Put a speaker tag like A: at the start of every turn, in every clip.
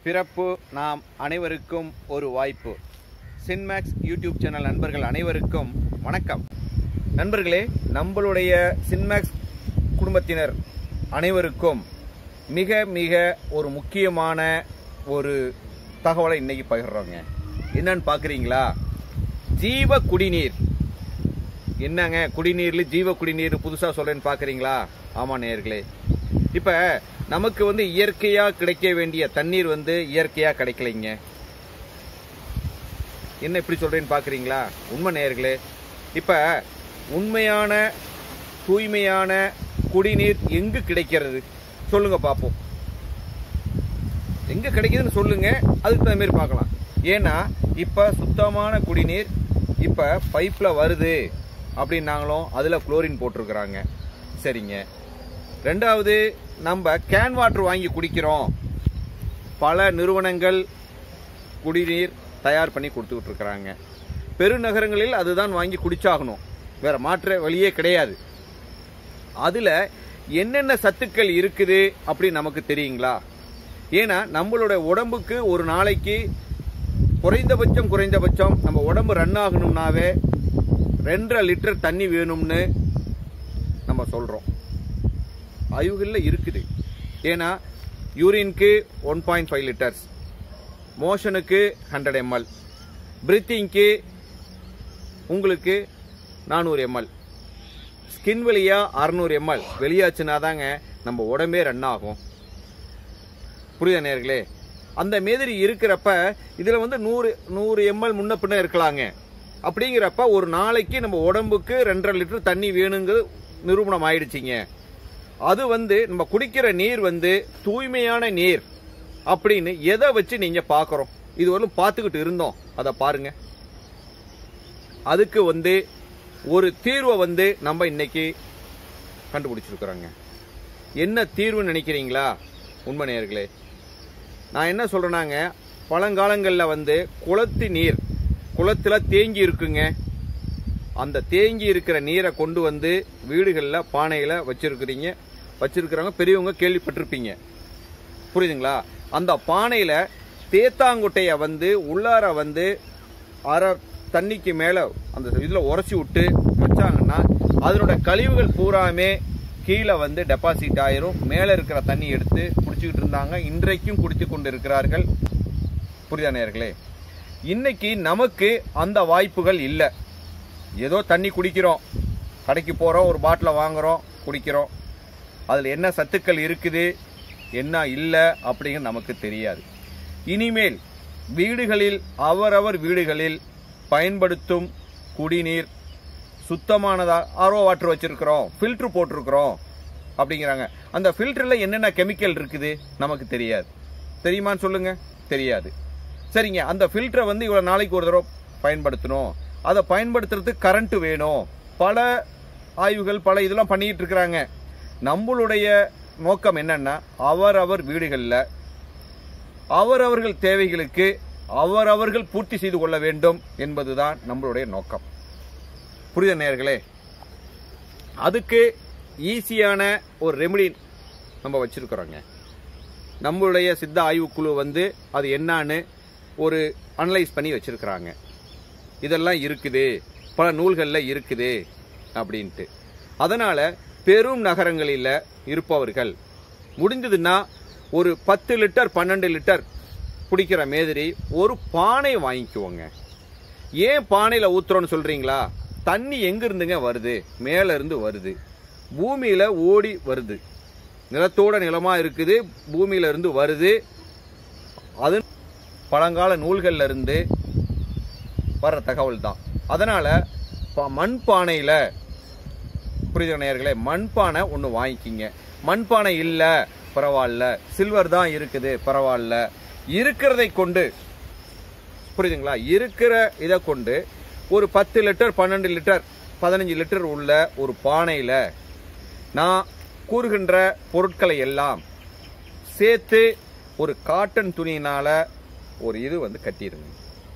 A: பிறப்பு நாம் அனைவருக்கும் ஒரு வாய்ப்பு சின்மேக்ஸ் யூடியூப் சேனல் நண்பர்கள் அனைவருக்கும் வணக்கம் நண்பர்களே நம்மளுடைய சின்மேக்ஸ் குடும்பத்தினர் அனைவருக்கும் மிக மிக ஒரு முக்கியமான ஒரு தகவலை இன்னைக்கு பகிர்றோங்க என்னன்னு பார்க்குறீங்களா ஜீவ குடிநீர் என்னங்க குடிநீர்ல ஜீவ குடிநீர் புதுசா சொல்றேன்னு பாக்குறீங்களா ஆமா நேர்களே இப்ப நமக்கு வந்து இயற்கையா கிடைக்க வேண்டிய தண்ணீர் வந்து இயற்கையா கிடைக்கலைங்க என்ன இப்படி சொல்றேன்னு பாக்குறீங்களா உண்மை நேர்களே இப்ப உண்மையான தூய்மையான குடிநீர் எங்கு கிடைக்கிறது சொல்லுங்க பாப்போம் எங்க கிடைக்குதுன்னு சொல்லுங்க அதுக்கு தகுந்த மாதிரி பார்க்கலாம் ஏன்னா இப்ப சுத்தமான குடிநீர் இப்ப பைப்ல வருது அப்படின்னாங்களும் அதுல குளோரின் போட்டிருக்கிறாங்க சரிங்க ரெண்டாவது நம்ம கேன் வாட்டர் வாங்கி குடிக்கிறோம் பல நிறுவனங்கள் குடிநீர் தயார் பண்ணி கொடுத்துக்கிட்டு இருக்கிறாங்க பெருநகரங்களில் அதுதான் வாங்கி குடிச்சாகணும் வேற மாற்ற வழியே கிடையாது அதுல என்னென்ன சத்துக்கள் இருக்குது அப்படி நமக்கு தெரியுங்களா ஏன்னா நம்மளோட உடம்புக்கு ஒரு நாளைக்கு குறைந்தபட்சம் குறைந்தபட்சம் நம்ம உடம்பு ரன் ஆகணும்னாவே ரெண்டரை லிட்டர் தண்ணி வேணும்னு நம்ம சொல்றோம் ஆய்வுகளில் இருக்குது ஏன்னா யூரின்க்கு ஒன் பாயிண்ட் ஃபைவ் லிட்டர்ஸ் மோஷனுக்கு ஹண்ட்ரட் எம்எல் பிரீத்திங்க்கு உங்களுக்கு நானூறு எம்எல் ஸ்கின் வழியா அறுநூறு எம்எல் வெளியாச்சுன்னா தாங்க நம்ம உடம்பே ரன் ஆகும் புரியுதா நேர்களே அந்த மாதிரி இருக்கிறப்ப இதுல வந்து நூறு நூறு எம்எல் முன்ன பின்ன இருக்கலாங்க அப்படிங்கிறப்ப ஒரு நாளைக்கு நம்ம உடம்புக்கு ரெண்டரை லிட்டர் தண்ணி வேணுங்கிறது நிரூபணம் ஆயிடுச்சிங்க அது வந்து நம்ம குடிக்கிற நீர் வந்து தூய்மையான நீர் அப்படின்னு எதை வச்சு நீங்க பாக்குறோம் இது வரலும் பார்த்துக்கிட்டு இருந்தோம் அதை பாருங்க அதுக்கு வந்து ஒரு தீர்வை வந்து நம்ம இன்னைக்கு கண்டுபிடிச்சிருக்கிறோங்க என்ன தீர்வுன்னு நினைக்கிறீங்களா உண்மை நேர்களே நான் என்ன சொல்றேனாங்க பழங்காலங்களில் வந்து குளத்து நீர் குளத்துல தேங்கி இருக்குங்க அந்த தேங்கி இருக்கிற நீரை கொண்டு வந்து வீடுகளில் பானையில் வச்சிருக்கிறீங்க வச்சிருக்கிறவங்க பெரியவங்க கேள்விப்பட்டிருப்பீங்க புரியுதுங்களா அந்த பானையில் தேத்தாங்குட்டைய வந்து உள்ளார வந்து அரை தண்ணிக்கு மேலே அந்த இதில் உரைச்சி விட்டு வச்சாங்கன்னா அதனோட கழிவுகள் பூராமே கீழே வந்து டெபாசிட் ஆயிரும் மேலே இருக்கிற தண்ணி எடுத்து குடிச்சுக்கிட்டு இருந்தாங்க இன்றைக்கும் குடித்து கொண்டு இருக்கிறார்கள் புரியுதா நேர்களே இன்னைக்கு நமக்கு அந்த வாய்ப்புகள் இல்லை ஏதோ தண்ணி குடிக்கிறோம் கடைக்கு போகிறோம் ஒரு பாட்டிலை வாங்குறோம் குடிக்கிறோம் அதில் என்ன சத்துக்கள் இருக்குது என்ன இல்லை அப்படிங்கிறது நமக்கு தெரியாது இனிமேல் வீடுகளில் அவரவர் வீடுகளில் பயன்படுத்தும் குடிநீர் சுத்தமானதா ஆர்ஓ வாட்டர் வச்சிருக்கிறோம் ஃபில்டர் போட்டிருக்கிறோம் அப்படிங்கிறாங்க அந்த ஃபில்டரில் என்னென்ன கெமிக்கல் இருக்குது நமக்கு தெரியாது தெரியுமான்னு சொல்லுங்க தெரியாது சரிங்க அந்த ஃபில்டரை வந்து இவ்வளோ நாளைக்கு ஒரு தடவை பயன்படுத்தணும் அதை பயன்படுத்துறதுக்கு கரண்ட் வேணும் பல ஆய்வுகள் பல இதெல்லாம் பண்ணிட்டு இருக்கிறாங்க நம்மளுடைய நோக்கம் என்னன்னா அவரவர் வீடுகளில் அவரவர்கள் தேவைகளுக்கு அவரவர்கள் பூர்த்தி செய்து கொள்ள வேண்டும் என்பதுதான் நம்மளுடைய நோக்கம் புரியுத நேர்களே அதுக்கு ஈஸியான ஒரு ரெமெடி நம்ம வச்சிருக்கிறோங்க நம்மளுடைய சித்த ஆய்வுக்குழு வந்து அது என்னன்னு ஒரு அனலைஸ் பண்ணி வச்சிருக்கிறாங்க இதெல்லாம் இருக்குது பல நூல்களில் இருக்குது அப்படின்ட்டு அதனால பெரும் நகரங்களில் இருப்பவர்கள் முடிஞ்சதுன்னா ஒரு பத்து லிட்டர் பன்னெண்டு லிட்டர் குடிக்கிற மாதிரி ஒரு பானை வாங்கிக்குவோங்க ஏன் பானையில் ஊத்துறோன்னு சொல்றீங்களா தண்ணி எங்கிருந்துங்க வருது மேல இருந்து வருது பூமியில ஓடி வருது நிலத்தோட நிலமா இருக்குது பூமியில இருந்து வருது அது பழங்கால நூல்கள்ல இருந்து வர்ற தகவல் தான் அதனால ப- மண் பானையில புரியுது நேயர்களே மண்பானை ஒன்று வாங்கிக்கிங்க மண்பானை இல்லை பரவாயில்ல சில்வர் தான் இருக்குது பரவாயில்ல இருக்கிறதை கொண்டு புரியுதுங்களா இருக்கிற இதை கொண்டு ஒரு பத்து லிட்டர் பன்னெண்டு லிட்டர் பதினஞ்சு லிட்டர் உள்ள ஒரு பானையில் நான் கூறுகின்ற பொருட்களை எல்லாம் சேர்த்து ஒரு காட்டன் துணியினால ஒரு இது வந்து கட்டிடுங்க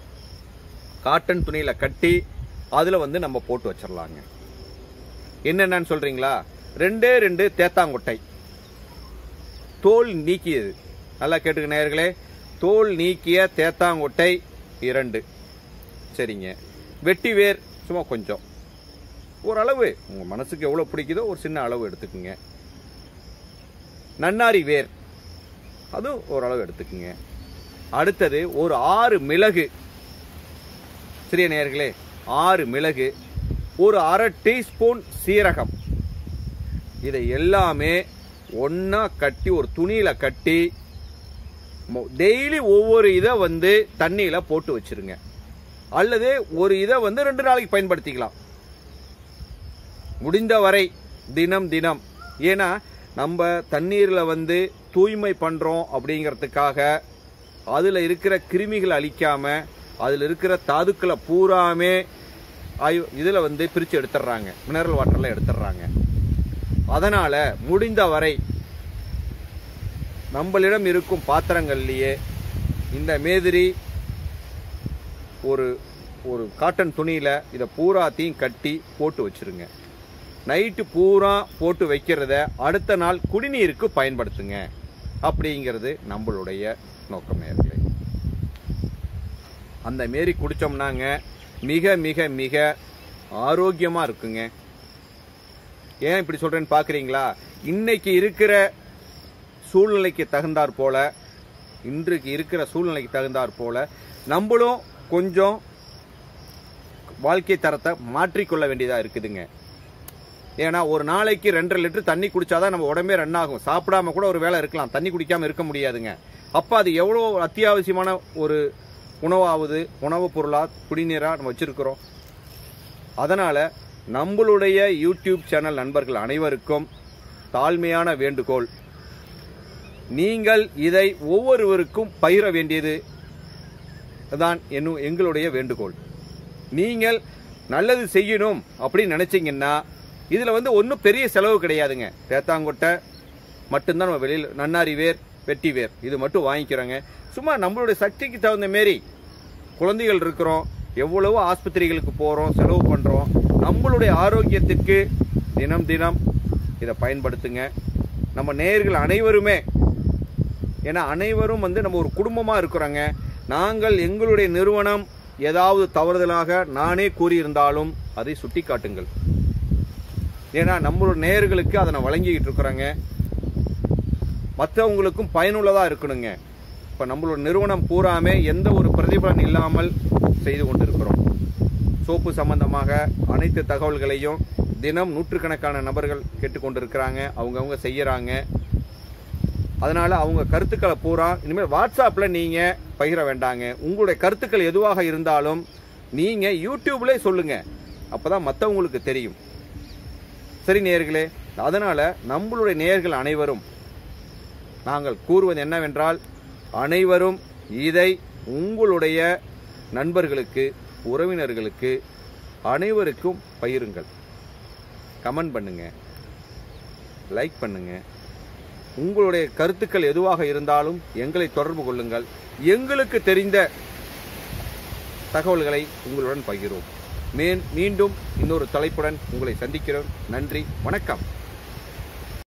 A: காட்டன் துணியில கட்டி அதுல வந்து நம்ம போட்டு வச்சிடலாங்க என்னென்னு சொல்றீங்களா ரெண்டே ரெண்டு தேத்தாங்கொட்டை தோல் நீக்கியது நல்லா கேட்டுக்க நேயர்களே தோல் நீக்கிய தேத்தாங்கொட்டை இரண்டு சரிங்க வெட்டி வேர் சும்மா கொஞ்சம் ஓரளவு உங்கள் மனசுக்கு எவ்வளோ பிடிக்குதோ ஒரு சின்ன அளவு எடுத்துக்குங்க நன்னாரி வேர் அதுவும் ஓரளவு எடுத்துக்குங்க அடுத்தது ஒரு ஆறு மிளகு சிறிய நேயர்களே ஆறு மிளகு ஒரு அரை டீஸ்பூன் சீரகம் இதை எல்லாமே ஒன்றா கட்டி ஒரு துணியில் கட்டி டெய்லி ஒவ்வொரு இதை வந்து தண்ணியில் போட்டு வச்சிருங்க அல்லது ஒரு இதை வந்து ரெண்டு நாளைக்கு பயன்படுத்திக்கலாம் முடிந்த வரை தினம் தினம் ஏன்னா நம்ம தண்ணீரில் வந்து தூய்மை பண்ணுறோம் அப்படிங்கிறதுக்காக அதில் இருக்கிற கிருமிகள் அழிக்காம அதில் இருக்கிற தாதுக்களை பூராமே ஆய்வு இதில் வந்து பிரித்து எடுத்துடுறாங்க மினரல் வாட்டரில் எடுத்துடுறாங்க அதனால் முடிந்த வரை நம்மளிடம் இருக்கும் பாத்திரங்கள்லேயே இந்த மாதிரி ஒரு ஒரு காட்டன் துணியில் இதை பூராத்தையும் கட்டி போட்டு வச்சிருங்க நைட்டு பூரா போட்டு வைக்கிறத அடுத்த நாள் குடிநீருக்கு பயன்படுத்துங்க அப்படிங்கிறது நம்மளுடைய நோக்கம் நேர்களே அந்த மாரி குடித்தோம்னாங்க மிக மிக மிக ஆரோக்கியமாக இருக்குங்க ஏன் இப்படி சொல்கிறேன்னு பார்க்குறீங்களா இன்னைக்கு இருக்கிற சூழ்நிலைக்கு தகுந்தாற் போல இன்றைக்கு இருக்கிற சூழ்நிலைக்கு தகுந்தாற் போல நம்மளும் கொஞ்சம் வாழ்க்கை தரத்தை மாற்றிக்கொள்ள வேண்டியதாக இருக்குதுங்க ஏன்னா ஒரு நாளைக்கு ரெண்டரை லிட்டர் தண்ணி குடிச்சாதான் நம்ம உடம்பே ரன் ஆகும் சாப்பிடாம கூட ஒரு வேலை இருக்கலாம் தண்ணி குடிக்காம இருக்க முடியாதுங்க அப்போ அது எவ்வளோ அத்தியாவசியமான ஒரு உணவாவது உணவுப் பொருளா குடிநீரா நம்ம வச்சிருக்கிறோம் அதனால நம்மளுடைய யூடியூப் சேனல் நண்பர்கள் அனைவருக்கும் தாழ்மையான வேண்டுகோள் நீங்கள் இதை ஒவ்வொருவருக்கும் பகிர வேண்டியது தான் என்னும் எங்களுடைய வேண்டுகோள் நீங்கள் நல்லது செய்யணும் அப்படின்னு நினைச்சீங்கன்னா இதுல வந்து ஒன்றும் பெரிய செலவு கிடையாதுங்க தேத்தாங்கொட்டை மட்டும்தான் நம்ம வெளியில் நன்னாரி வேர் வெட்டி வேர் இது மட்டும் வாங்கிக்கிறோங்க சும்மா நம்மளுடைய சக்திக்கு தகுந்த மாரி குழந்தைகள் இருக்கிறோம் எவ்வளவோ ஆஸ்பத்திரிகளுக்கு போகிறோம் செலவு பண்ணுறோம் நம்மளுடைய ஆரோக்கியத்திற்கு தினம் தினம் இதை பயன்படுத்துங்க நம்ம நேயர்கள் அனைவருமே ஏன்னா அனைவரும் வந்து நம்ம ஒரு குடும்பமாக இருக்கிறோங்க நாங்கள் எங்களுடைய நிறுவனம் ஏதாவது தவறுதலாக நானே கூறியிருந்தாலும் அதை சுட்டி காட்டுங்கள் ஏன்னா நம்மளோட நேயர்களுக்கு அதை நான் வழங்கிக்கிட்டு இருக்கிறோங்க மற்றவங்களுக்கும் பயனுள்ளதாக இருக்கணுங்க இப்போ நம்மளோட நிறுவனம் பூராமே எந்த ஒரு பிரதிபலன் இல்லாமல் செய்து கொண்டிருக்கிறோம் சோப்பு சம்பந்தமாக அனைத்து தகவல்களையும் தினம் நூற்றுக்கணக்கான நபர்கள் கேட்டுக்கொண்டிருக்கிறாங்க அவங்கவுங்க செய்யறாங்க அதனால அவங்க கருத்துக்களை பூரா இனிமேல் வாட்ஸ்அப்பில் நீங்க பகிர வேண்டாங்க உங்களுடைய கருத்துக்கள் எதுவாக இருந்தாலும் நீங்க யூடியூப்ல சொல்லுங்க அப்பதான் மற்றவங்களுக்கு தெரியும் சரி நேயர்களே அதனால நம்மளுடைய நேயர்கள் அனைவரும் நாங்கள் கூறுவது என்னவென்றால் அனைவரும் இதை உங்களுடைய நண்பர்களுக்கு உறவினர்களுக்கு அனைவருக்கும் பகிருங்கள் கமெண்ட் பண்ணுங்க லைக் பண்ணுங்க உங்களுடைய கருத்துக்கள் எதுவாக இருந்தாலும் எங்களை தொடர்பு கொள்ளுங்கள் எங்களுக்கு தெரிந்த தகவல்களை உங்களுடன் பகிர்வோம் மேன் மீண்டும் இன்னொரு தலைப்புடன் உங்களை சந்திக்கிறோம் நன்றி வணக்கம்